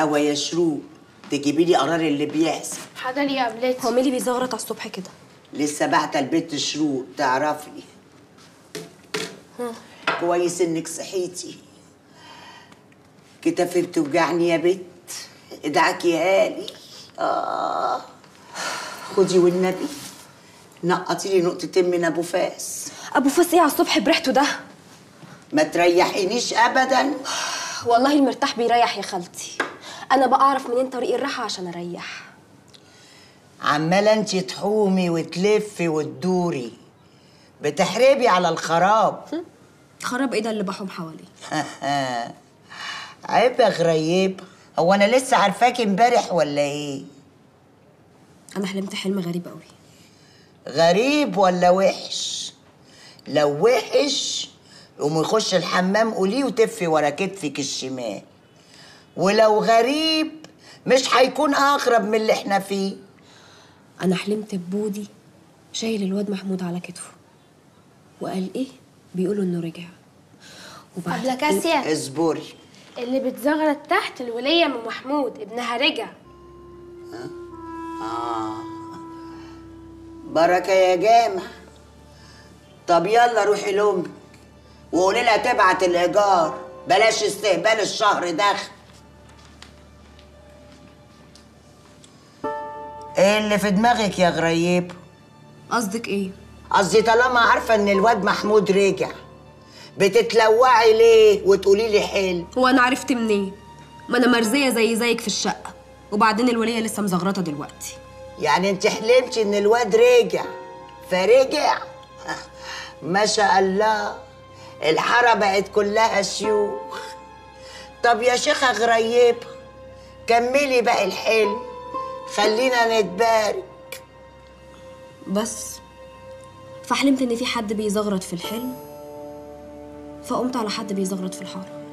قهوه يا شروق تجيبي لي قرار اللي بيحصل حاضر يا قبلتي هو مين اللي بيزغرط على الصبح كده لسه بعت البنت شروق تعرفي كويس انك صحيتي كتفي بتوجعني يا بت ادعكي يا هالي اه خدي والنبي نقطي لي نقطتين من ابو فاس ابو فاس ايه على الصبح بريحته ده ما تريحينيش ابدا والله المرتاح بيريح يا خالتي انا بقى اعرف منين طريق الراحه عشان اريح عماله انت تحومي وتلفي وتدوري بتحربي على الخراب خراب ايه ده اللي بحوم حواليه عيب يا غريب هو انا لسه عارفاكي امبارح ولا ايه انا حلمت حلم غريب قوي غريب ولا وحش لو وحش قومي يخش الحمام قوليه وتفي ورا كتفك الشمال ولو غريب مش هيكون اغرب من اللي احنا فيه انا حلمت ببودي شايل الواد محمود على كتفه وقال ايه بيقولوا انه رجع وبعد قبل كاسيا اصبري اللي بتزغرط تحت الولية من محمود ابنها رجع بركه يا جامع طب يلا روحي لامك وقولي لها تبعت الايجار بلاش استهبال الشهر داخل ايه اللي في دماغك يا غريب قصدك ايه قصدي طالما عارفه ان الواد محمود رجع بتتلوعي ليه وتقولي لي حلم هو انا عرفت منين ما انا مرزيه زي زيك في الشقه وبعدين الوليه لسه مزغرطه دلوقتي يعني انت حلمتي ان الواد رجع فرجع ما شاء الله الحاره بقت كلها شيوخ طب يا شيخه غريب كملي باقي الحلم خلينا نتبارك بس فحلمت ان في حد بيزغرط في الحلم فقمت على حد بيزغرط في الحاره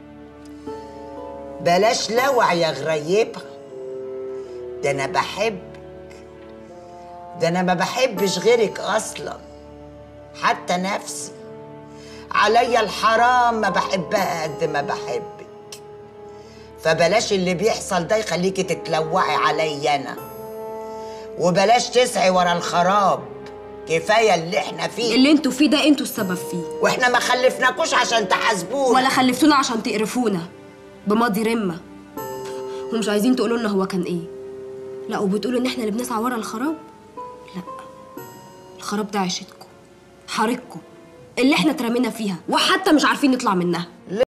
بلاش لوع يا غريبة ده انا بحبك ده انا ما بحبش غيرك اصلا حتى نفسي عليا الحرام ما بحبها قد ما بحبك فبلاش اللي بيحصل ده يخليكي تتلوعي عليا انا وبلاش تسعي ورا الخراب كفايه اللي احنا فيه اللي انتوا فيه ده انتوا السبب فيه واحنا ما خلفناكوش عشان تحاسبونا ولا خلفتونا عشان تقرفونا بماضي رمه ومش عايزين تقولوا لنا هو كان ايه لا وبتقولوا ان احنا اللي بنسعى ورا الخراب لا الخراب ده عيشتكم حارتكم اللي احنا اترمينا فيها وحتى مش عارفين نطلع منها